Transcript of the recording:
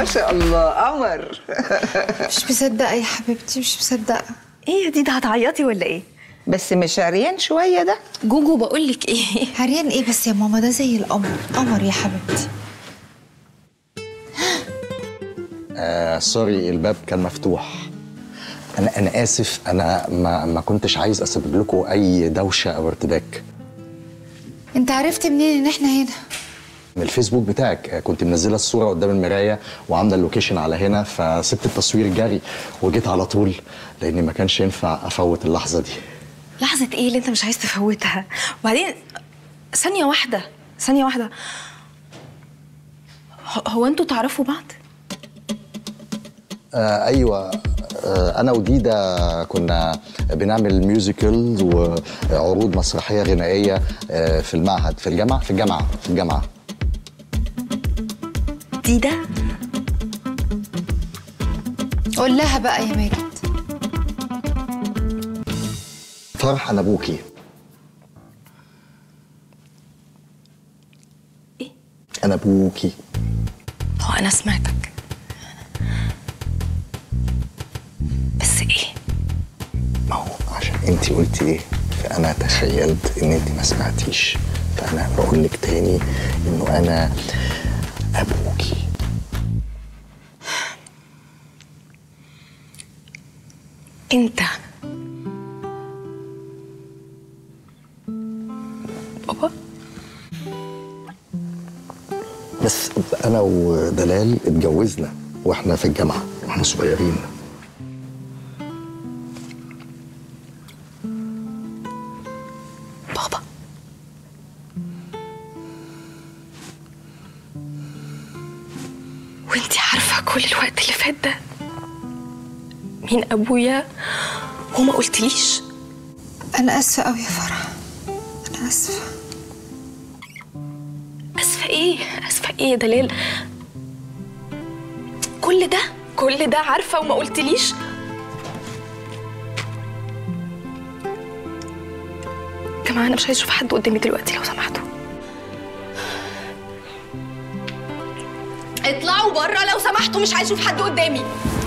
ما شاء الله قمر مش مصدقه يا حبيبتي مش مصدقه ايه يا ديدا هتعيطي ولا ايه بس مش عريان شويه ده جوجو بقول لك ايه عريان ايه بس يا ماما ده زي القمر قمر يا حبيبتي آه سوري الباب كان مفتوح انا انا اسف انا ما ما كنتش عايز اسبب لكم اي دوشه او ارتباك انت عرفت منين ان احنا هنا من الفيسبوك بتاعك آه، كنت منزله الصوره قدام المرايه وعامله اللوكيشن على هنا فسبت التصوير جري وجيت على طول لاني ما كانش ينفع افوت اللحظه دي لحظه ايه اللي انت مش عايز تفوتها وبعدين ثانيه واحده ثانيه واحده ه- هو انتوا تعرفوا بعض آه ايوه آه انا وديدا كنا بنعمل ميوزيكلز وعروض مسرحيه غنائيه آه في المعهد في الجامعه في الجامعه في الجامعه ديدا قول لها بقى يا ماجد فرح انا ابوكي ايه انا ابوكي هو انا سمعتك بس ايه ما هو عشان انت قلتي ايه فانا تخيلت ان انت ما سمعتيش فانا بقول لك تاني انه انا ابوكي انت بابا بس انا ودلال اتجوزنا واحنا في الجامعه واحنا صغيرين بابا وانتي عارفة كل الوقت اللي فات ده مين أبويا وما قلتليش انا اسفه قوي يا فرح انا اسفه أسفة إيه أسفة إيه يا دلال كل ده كل ده عارفة وما قلتليش جماعة أنا مش عايز أشوف حد قدامي دلوقتي لو سمحتوا اطلعوا بره لو سمحتوا مش عايز أشوف حد قدامي